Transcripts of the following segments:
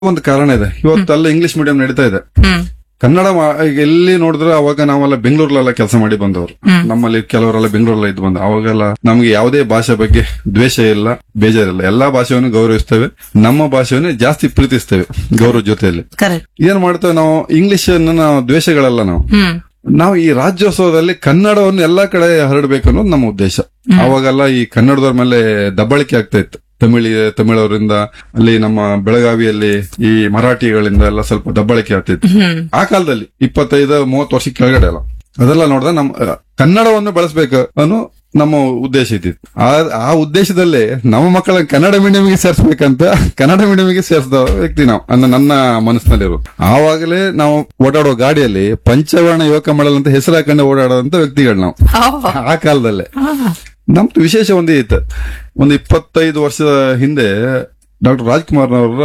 ಒಂದು ಕಾರಣ ಇದೆ ಇವತ್ತೆಲ್ಲ ಇಂಗ್ಲಿಷ್ ಮೀಡಿಯಂ ನಡೀತಾ ಇದೆ ಹ್ಮ್ ಕನ್ನಡ ಮಾ- ಈಗ ಎಲ್ಲಿ ನೋಡಿದ್ರೆ ಅವಾಗ ನಾವೆಲ್ಲ ಬೆಂಗಳೂರಲ್ಲೆಲ್ಲ ಕೆಲಸ ಮಾಡಿ ಬಂದವರು ನಮ್ಮಲ್ಲಿ ಕೆಲವರೆಲ್ಲ ಬೆಂಗಳೂರಲ್ಲ ಇದ್ದು ಬಂದ ಅವಾಗೆಲ್ಲ ನಮ್ಗೆ ಯಾವುದೇ ಭಾಷೆ ಬಗ್ಗೆ ದ್ವೇಷ ಇಲ್ಲ ಬೇಜಾರಿಲ್ಲ ಎಲ್ಲಾ ಭಾಷೆಯನ್ನು ಗೌರವಿಸ್ತೇವೆ ನಮ್ಮ ಭಾಷೆಯನ್ನೇ ಜಾಸ್ತಿ ಪ್ರೀತಿಸ್ತೇವೆ ಗೌರವ ಜೊತೆಯಲ್ಲಿ ಕರೆಕ್ಟ್ ಏನ್ ಮಾಡ್ತೇವೆ ನಾವು ಇಂಗ್ಲಿಷ್ ನಾವು ದ್ವೇಷಗಳಲ್ಲ ನಾವು ಹ್ಮ್ ನಾವು ಈ ರಾಜ್ಯೋತ್ಸವದಲ್ಲಿ ಕನ್ನಡವನ್ನು ಎಲ್ಲಾ ಕಡೆ ಹರಡಬೇಕು ಅನ್ನೋದು ನಮ್ಮ ಉದ್ದೇಶ ಅವಾಗೆಲ್ಲ ಈ ಕನ್ನಡದವ್ರ ಮೇಲೆ ದಬ್ಬಳಿಕೆ ಆಗ್ತಾ ಇತ್ತು ತಮಿಳಿ ತಮಿಳವರಿಂದ ಅಲ್ಲಿ ನಮ್ಮ ಬೆಳಗಾವಿಯಲ್ಲಿ ಈ ಮರಾಠಿಗಳಿಂದ ಎಲ್ಲ ಸ್ವಲ್ಪ ದಬ್ಬಳಿಕೆ ಆಗ್ತಿತ್ತು ಹ್ಮ್ ಆ ಕಾಲದಲ್ಲಿ ಇಪ್ಪತ್ತೈದು ಮೂವತ್ತು ವರ್ಷ ಕೆಳಗಡೆ ಅಲ್ಲ ಅದೆಲ್ಲ ನೋಡಿದ್ರೆ ನಮ್ಮ ಅಹ್, ಕನ್ನಡವನ್ನು ಬೆಳೆಸ್ಬೇಕು ಅನ್ನೋ ನಮ್ಮ ಉದ್ದೇಶ ಇದ್ದಿತ್ತು ಆ ಆ ಉದ್ದೇಶದಲ್ಲಿ ನಮ್ಮ ಮಕ್ಕಳನ್ನ ಕನ್ನಡ ಮೀಡಿಯಂಗೆ ಸೇರ್ಸ್ಬೇಕಂತ ಕನ್ನಡ ಮೀಡಿಯಂಗೆ ಸೇರಿಸಿದ ವ್ಯಕ್ತಿ ನಾವು ಅನ್ನೋ ನನ್ನ ಮನಸ್ಸಿನಲ್ಲಿರೋ ಆವಾಗಲೇ ನಾವು ಓಡಾಡೋ ಗಾಡಿಯಲ್ಲಿ ಪಂಚವರ್ಣ ಯುವಕ ಮಂಡಲ ಅಂತ ಹೆಸರು ಹಾಕೊಂಡು ಓಡಾಡೋದಂತ ವ್ಯಕ್ತಿಗಳು ನಾವು ಓ. ಆ ಕಾಲದಲ್ಲೇ ಆ. ನಮ್ದು ವಿಶೇಷ ಒಂದೇ ಇತ್ತು ಒಂದು ಇಪ್ಪತ್ತೈದು ವರ್ಷದ ಹಿಂದೆ ಡಾಕ್ಟರ್ ರಾಜ್ಕುಮಾರ್ ಅವರ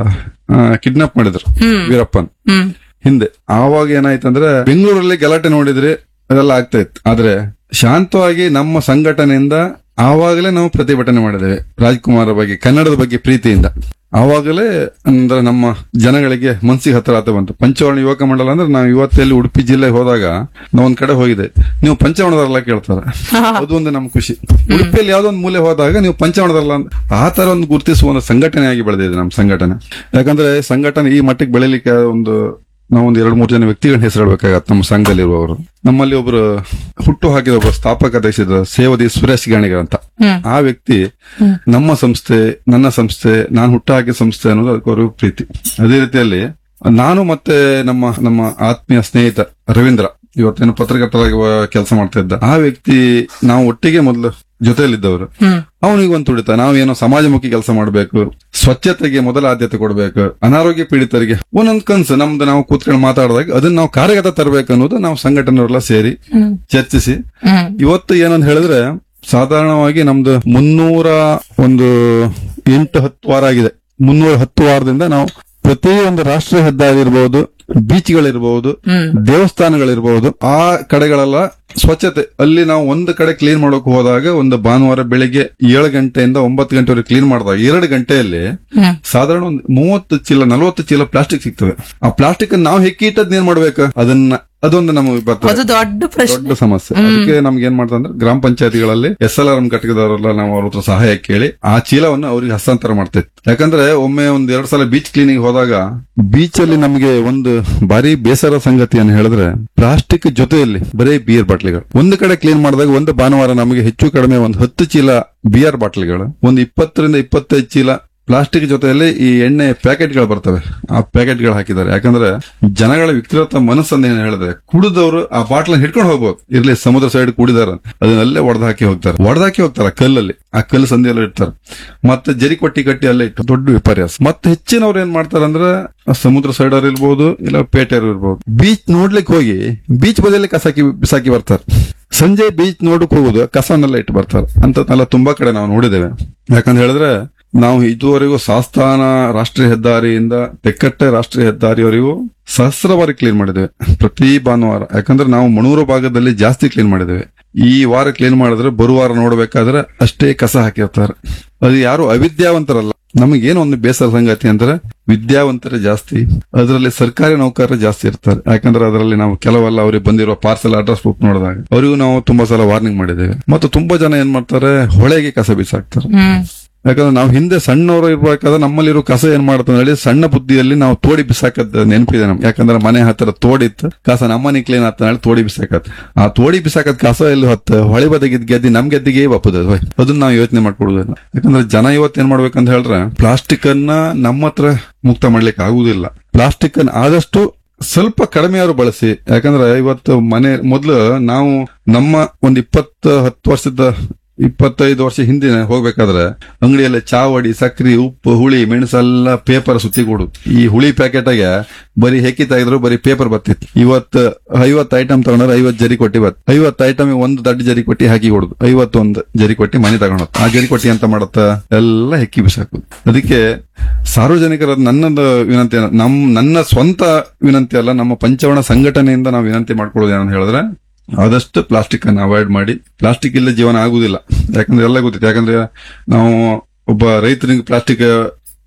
ಕಿಡ್ನಾಪ್ ಮಾಡಿದ್ರು ಹ್ಮ್. ವೀರಪ್ಪನ್ ಹ್ಮ್ ಹಿಂದೆ ಆವಾಗ ಏನಾಯ್ತಂದ್ರೆ ಬೆಂಗಳೂರಲ್ಲಿ ಗಲಾಟೆ ನೋಡಿದ್ರೆ ಅದೆಲ್ಲ ಆಗ್ತಾ ಇತ್ತು ಆದ್ರೆ ಶಾಂತವಾಗಿ ನಮ್ಮ ಸಂಘಟನೆಯಿಂದ ಆವಾಗಲೇ ನಾವು ಪ್ರತಿಭಟನೆ ಮಾಡಿದ್ದೇವೆ ರಾಜ್ಕುಮಾರ್ ಬಗ್ಗೆ ಕನ್ನಡದ ಬಗ್ಗೆ ಪ್ರೀತಿಯಿಂದ ಆವಾಗಲೇ ಅಂದ್ರೆ ನಮ್ಮ ಜನಗಳಿಗೆ ಮನ್ಸಿಗೆ ಹತ್ರ ಆತ ಬಂತು ಪಂಚವರ್ಣ ಯುವಕ ಮಂಡಲ ಅಂದ್ರೆ ನಾವು ಇವತ್ತೆಲ್ಲಿ ಉಡುಪಿ ಜಿಲ್ಲೆಗೆ ಹೋದಾಗ ನಾವು ಒಂದ್ ಕಡೆ ಹೋಗಿದೆ ನೀವು ಪಂಚವರ್ಣದಲ್ಲ ಕೇಳ್ತಾರೆ ಅದು ಒಂದು ನಮ್ಮ ಖುಷಿ ಉಡುಪಿಯಲ್ಲಿ ಯಾವ್ದೋ ಒಂದು ಮೂಲೆ ಹೋದಾಗ ನೀವು ಪಂಚವರ್ಣದಲ್ಲ ಅಂತ ಆ ತರ ಒಂದು ಗುರುತಿಸುವ ಒಂದು ಸಂಘಟನೆಯಾಗಿ ಬೆಳೆದಿದೆ ನಮ್ಮ ಸಂಘಟನೆ ಯಾಕಂದ್ರೆ ಸಂಘಟನೆ ಈ ಮಟ್ಟಿಗೆ ಬೆಳಿಲಿಕ್ಕೆ ಒಂದು ನಾವು ಒಂದು ಎರಡು ಮೂರು ಜನ ವ್ಯಕ್ತಿಗಳ ಹೆಸರು ಹೇಳ್ಬೇಕಾಗತ್ತೆ ನಮ್ಮ ಸಂಘದಲ್ಲಿರುವವರು ನಮ್ಮಲ್ಲಿ ಒಬ್ರು ಹುಟ್ಟು ಹಾಕಿದ ಒಬ್ಬ ಸ್ಥಾಪಕ ಅಧ್ಯಕ್ಷದ ಸೇವದಿ ಸುರೇಶ್ ಗಾಣಿಗರ್ ಅಂತ ಹ್ಮ್. ಆ ವ್ಯಕ್ತಿ ನಮ್ಮ ಸಂಸ್ಥೆ ನನ್ನ ಸಂಸ್ಥೆ ನಾನು ಹುಟ್ಟು ಹಾಕಿದ ಸಂಸ್ಥೆ ಅನ್ನೋದು ಅದಕ್ಕೆ ಅವ್ರಿಗೆ ಪ್ರೀತಿ ಅದೇ ರೀತಿಯಲ್ಲಿ ನಾನು ಮತ್ತೆ ನಮ್ಮ ನಮ್ಮ ಆತ್ಮೀಯ ಸ್ನೇಹಿತ ರವೀಂದ್ರ ಇವತ್ತೇನು ಪತ್ರಕರ್ತರಾಗಿ ಕೆಲಸ ಮಾಡ್ತಾ ಇದ್ದ ಆ ವ್ಯಕ್ತಿ ನಾವು ಒಟ್ಟಿಗೆ ಮೊದಲು ಜೊತೆಯಲ್ಲಿದ್ದವರು ಹ್ಮ್ ಅವನಿಗೆ ಒಂದು ತುಡಿತ ನಾವೇನೋ ಸಮಾಜಮುಖಿ ಕೆಲಸ ಮಾಡಬೇಕು ಸ್ವಚ್ಛತೆಗೆ ಮೊದಲ ಆದ್ಯತೆ ಕೊಡಬೇಕು ಅನಾರೋಗ್ಯ ಪೀಡಿತರಿಗೆ ಒಂದೊಂದು ಕನ್ಸು ನಮ್ದು ನಾವು ಕೂತ್ಕೊಂಡು ಮಾತಾಡಿದಾಗ ಅದನ್ನ ನಾವು ಕಾರ್ಯಗತ ತರಬೇಕು ಅನ್ನೋದು ನಾವು ಸಂಘಟನೆಯವರೆಲ್ಲ ಸೇರಿ ಹ್ಮ್ ಚರ್ಚಿಸಿ ಹ್ಮ್ ಇವತ್ತು ಏನಂತ ಹೇಳಿದ್ರೆ ಸಾಧಾರಣವಾಗಿ ನಮ್ದು ಮುನ್ನೂರ ಒಂದು ಎಂಟು ಹತ್ತು ವಾರ ಆಗಿದೆ ಮುನ್ನೂರ ಹತ್ತು ವಾರದಿಂದ ನಾವು ಪ್ರತಿ ಒಂದು ರಾಷ್ಟ್ರೀಯ ಹೆದ್ದಾರಿ ಇರಬಹುದು ಬೀಚ್ಗಳಿರಬಹುದು ಹ್ಮ್ ದೇವಸ್ಥಾನಗಳಿರ್ಬಹುದು ಆ ಕಡೆಗಳೆಲ್ಲ ಸ್ವಚ್ಛತೆ ಅಲ್ಲಿ ನಾವು ಒಂದು ಕಡೆ ಕ್ಲೀನ್ ಮಾಡೋಕೆ ಹೋದಾಗ ಒಂದು ಭಾನುವಾರ ಬೆಳಿಗ್ಗೆ ಏಳು ಗಂಟೆಯಿಂದ ಒಂಬತ್ತು ಗಂಟೆವರೆಗೆ ಕ್ಲೀನ್ ಮಾಡಿದಾಗ ಎರಡು ಗಂಟೆಯಲ್ಲಿ ಹ್ಮ್ ಸಾಧಾರಣ ಒಂದು ಮೂವತ್ತು ಚೀಲ ನಲವತ್ತು ಚೀಲ ಪ್ಲಾಸ್ಟಿಕ್ ಸಿಗ್ತವೆ ಆ ಪ್ಲಾಸ್ಟಿಕ್ ನಾವು ಹೆಕ್ಕಿಟ್ಟದ್ ಏನ್ ಮಾಡ್ಬೇಕು ಅದನ್ನ ಅದೊಂದು ನಮಗೆ ಬರ್ತದೆ ಅದು ದೊಡ್ಡ ಪ್ರಶ್ನೆ ದೊಡ್ಡ ಸಮಸ್ಯೆ ಅದಕ್ಕೆ ನಮ್ಗೆ ಏನ್ ಮಾಡ್ತಂದ್ರೆ ಗ್ರಾಮ ಪಂಚಾಯತಿಗಳಲ್ಲಿ ಎಸ್ ಎಲ್ ಆರ್ ಎಂ ಘಟಕದವರೆಲ್ಲ ನಾವು ಅವ್ರ ಹತ್ರ ಸಹಾಯ ಕೇಳಿ ಆ ಚೀಲವನ್ನು ಅವ್ರಿಗೆ ಹಸ್ತಾಂತರ ಮಾಡ್ತೇವೆ ಯಾಕಂದ್ರೆ ಒಮ್ಮೆ ಒಂದ್ ಎರಡ್ ಸಲ ಬೀಚ್ ಕ್ಲೀನಿಂಗ್ ಹೋದಾಗ ಬೀಚ್ ಅಲ್ಲಿ ನಮಗೆ ಒಂದು ಭಾರಿ ಬೇಸರ ಸಂಗತಿಯನ್ನು ಹೇಳಿದ್ರೆ ಪ್ಲಾಸ್ಟಿಕ್ ಜೊತೆಯಲ್ಲಿ ಬರೀ ಬಿಯರ್ ಬಾಟ್ಲಿಗಳು ಒಂದು ಕಡೆ ಕ್ಲೀನ್ ಮಾಡಿದಾಗ ಒಂದು ಭಾನುವಾರ ನಮಗೆ ಹೆಚ್ಚು ಕಡಿಮೆ ಒಂದು ಹತ್ತು ಚೀಲ ಬಿಯರ್ ಬಾಟ್ಲಿಗಳು ಒಂದು ಇಪ್ಪತ್ತರಿಂದ ಇಪ್ಪತ್ತೈದು ಚೀಲ ಪ್ಲಾಸ್ಟಿಕ್ ಜೊತೆಯಲ್ಲಿ ಈ ಎಣ್ಣೆ ಪ್ಯಾಕೆಟ್ಗಳು ಬರ್ತವೆ ಆ ಪ್ಯಾಕೆಟ್ಗಳು ಹಾಕಿದ್ದಾರೆ ಯಾಕಂದ್ರೆ ಜನಗಳ ವಿಕೃತ ಮನಸ್ಸನ್ನ ಏನ್ ಹೇಳಿದ್ರೆ ಕುಡಿದವರು ಆ ಬಾಟ್ಲ ಹಿಡ್ಕೊಂಡು ಹೋಗ್ಬೋದು ಇರ್ಲಿ ಸಮುದ್ರ ಸೈಡ್ ಕುಡಿದಾರ ಅದನ್ನಲ್ಲೇ ಒಡೆದು ಹಾಕಿ ಹೋಗ್ತಾರೆ ಒಡೆದು ಹಾಕಿ ಹೋಗ್ತಾರೆ ಕಲ್ಲಲ್ಲಿ ಆ ಕಲ್ಲು ಸಂದಿಯಲ್ಲಿ ಇಡ್ತಾರೆ ಮತ್ತೆ ಜರಿ ಕೊಟ್ಟಿ ಕಟ್ಟಿ ಅಲ್ಲೇ ಇಟ್ಟು ದೊಡ್ಡ ವಿಪರ್ಯಾಸ ಮತ್ತೆ ಹೆಚ್ಚಿನವ್ರು ಏನ್ ಮಾಡ್ತಾರೆ ಅಂದ್ರೆ ಆ ಸಮುದ್ರ ಸೈಡ್ ಅವ್ರು ಇರ್ಬೋದು ಇಲ್ಲ ಪೇಟೆಯವ್ರು ಇರ್ಬೋದು ಬೀಚ್ ನೋಡ್ಲಿಕ್ಕೆ ಹೋಗಿ ಬೀಚ್ ಬದಿಯಲ್ಲಿ ಕಸಾಕಿ ಬಿಸಾಕಿ ಬರ್ತಾರೆ ಸಂಜೆ ಬೀಚ್ ನೋಡಕ್ ಹೋಗುದು ಕಸನೆಲ್ಲ ಇಟ್ಟು ಬರ್ತಾರೆ ಅಂತದ್ನೆಲ್ಲ ತುಂಬಾ ಕಡೆ ನಾವು ನೋಡಿದ್ದೇವೆ ಯಾಕಂತ ಹೇಳಿದ್ರೆ ನಾವು ಇದುವರೆಗೂ ಸಾಸ್ತಾನ ರಾಷ್ಟ್ರೀಯ ಹೆದ್ದಾರಿಯಿಂದ ತೆಕ್ಕಟ್ಟೆ ರಾಷ್ಟ್ರೀಯ ಹೆದ್ದಾರಿವರೆಗೂ ಸಹಸ್ರ ಬಾರಿ ಕ್ಲೀನ್ ಮಾಡಿದ್ದೇವೆ ಪ್ರತಿ ಭಾನುವಾರ ಯಾಕಂದ್ರೆ ನಾವು ಮಣೂರು ಭಾಗದಲ್ಲಿ ಜಾಸ್ತಿ ಕ್ಲೀನ್ ಮಾಡಿದ್ದೇವೆ ಈ ವಾರ ಕ್ಲೀನ್ ಮಾಡಿದ್ರೆ ಬರುವಾರ ನೋಡ್ಬೇಕಾದ್ರೆ ಅಷ್ಟೇ ಕಸ ಹಾಕಿರ್ತಾರೆ ಅದು ಯಾರು ಅವಿದ್ಯಾವಂತರಲ್ಲ ನಮಗೇನು ಒಂದು ಬೇಸರ ಸಂಗತಿ ಅಂದ್ರೆ ವಿದ್ಯಾವಂತರೇ ಜಾಸ್ತಿ ಅದರಲ್ಲಿ ಸರ್ಕಾರಿ ನೌಕರರು ಜಾಸ್ತಿ ಇರ್ತಾರೆ ಯಾಕಂದ್ರೆ ಅದರಲ್ಲಿ ನಾವು ಕೆಲವೆಲ್ಲ ಅವ್ರಿಗೆ ಬಂದಿರೋ ಪಾರ್ಸಲ್ ಅಡ್ರೆಸ್ ಬುಕ್ ನೋಡಿದಾಗ ಅವರಿಗೂ ನಾವು ತುಂಬಾ ಸಲ ವಾರ್ನಿಂಗ್ ಮಾಡಿದ್ದೇವೆ ಮತ್ತು ತುಂಬಾ ಜನ ಏನ್ ಮಾಡ್ತಾರೆ ಹೊಳೆಗೆ ಕಸ ಬಿಸಾಕ್ತಾರೆ ಹ್ಮ್ ಯಾಕಂದ್ರೆ ನಾವು ಹಿಂದೆ ಸಣ್ಣವರು ಇರ್ಬೇಕಾದ್ರೆ ನಮ್ಮಲ್ಲಿರೋ ಕಸ ಏನ್ ಮಾಡ್ತಾರೆ ಹೇಳಿ ಸಣ್ಣ ಬುದ್ಧಿಯಲ್ಲಿ ನಾವು ತೋಡಿ ಬಿಸಾಕದ್ ನೆನಪಿದೆ ನಮ್ಗೆ ಯಾಕಂದ್ರೆ ಮನೆ ಹತ್ತಿರ ತೋಡಿತ್ತು ಕಸ ನಮ್ಮನೆ ಕ್ಲೀನ್ ಆತ ಹೇಳಿ ತೋಡಿ ಬಿಸಾಕತ್ ಆ ತೋಡಿ ಬಿಸಾಕದ್ ಕಸ ಎಲ್ಲಿ ಹೊತ್ತ ಹೊಳಿ ಬದಗಿದ್ ಗೆದ್ದಿ ನಮ್ ಗೆದ್ದಿಗೆ ಬಪ್ಪದ ಅದನ್ನ ನಾವು ಯೋಚನೆ ಮಾಡ್ಕೊಡುದಿಲ್ಲ ಯಾಕಂದ್ರೆ ಜನ ಇವತ್ತು ಏನ್ ಮಾಡ್ಬೇಕಂತ ಹೇಳಿದ್ರೆ ಪ್ಲಾಸ್ಟಿಕ್ ಅನ್ನ ನಮ್ಮ ಹತ್ರ ಮುಕ್ತ ಮಾಡ್ಲಿಕ್ಕೆ ಆಗುದಿಲ್ಲ ಪ್ಲಾಸ್ಟಿಕ್ ಅನ್ನ ಆದಷ್ಟು ಸ್ವಲ್ಪ ಕಡಿಮೆಯಾದ್ರು ಬಳಸಿ ಯಾಕಂದ್ರೆ ಇವತ್ತು ಮನೆ ಮೊದ್ಲು ನಾವು ನಮ್ಮ ಒಂದ್ ಇಪ್ಪತ್ತು ಹತ್ತು ವರ್ಷದ ಇಪ್ಪತ್ತೈದು ವರ್ಷ ಹಿಂದಿನ ಹೋಗ್ಬೇಕಾದ್ರೆ ಅಂಗಡಿಯಲ್ಲಿ ಚಾವಡಿ ಸಕ್ರಿ ಉಪ್ಪು ಹುಳಿ ಮೆಣಸೆಲ್ಲ ಪೇಪರ್ ಸುತ್ತಿ ಕೊಡು ಈ ಹುಳಿ ಪ್ಯಾಕೆಟ್ಗೆ ಬರೀ ಹೆಕ್ಕಿ ತೆಗೆದ್ರು ಬರೀ ಪೇಪರ್ ಬರ್ತಿತ್ತು ಇವತ್ತು ಐವತ್ತು ಐಟಮ್ ತಗೊಂಡ್ರೆ ಐವತ್ತು ಜರಿ ಕೊಟ್ಟಿ ಬತ್ ಐವತ್ತು ಐಟಮ್ ಒಂದು ದಡ್ಡ ಜರಿ ಕೊಟ್ಟಿ ಹಾಕಿ ಕೊಡುದು ಐವತ್ತೊಂದು ಜರಿ ಕೊಟ್ಟಿ ಮನೆ ತಗೊಂಡ್ ಆ ಜರಿ ಕೊಟ್ಟಿ ಅಂತ ಮಾಡತ್ತ ಎಲ್ಲ ಹೆಕ್ಕಿ ಬಿಸಾಕುದು ಅದಕ್ಕೆ ಸಾರ್ವಜನಿಕರ ನನ್ನದು ವಿನಂತಿ ಏನ- ನಮ್ ನನ್ನ ಸ್ವಂತ ವಿನಂತಿ ಅಲ್ಲ ನಮ್ಮ ಪಂಚವರ್ಣ ಸಂಘಟನೆಯಿಂದ ನಾವು ವಿನಂತಿ ಮಾಡ್ಕೊಳ್ಳೋದು ಏನಂತ ಹೇಳಿದ್ರೆ ಆದಷ್ಟು ಪ್ಲಾಸ್ಟಿಕ್ ಅನ್ನು ಅವಾಯ್ಡ್ ಮಾಡಿ ಪ್ಲಾಸ್ಟಿಕ್ ಇಲ್ಲ ಜೀವನ ಆಗುದಿಲ್ಲ ಯಾಕಂದ್ರೆ ಎಲ್ಲ ಗೊತ್ತಿತ್ತು ಯಾಕಂದ್ರೆ ನಾವು ಒಬ್ಬ ರೈತನಿಗೆ ಪ್ಲಾಸ್ಟಿಕ್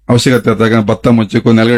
ಅವಶ್ಯಕತೆ ಇದ್ದಾಗ ಭತ್ತ ಮುಚ್ಚಕ್ಕೂ ನೆಲಗಡಲೆ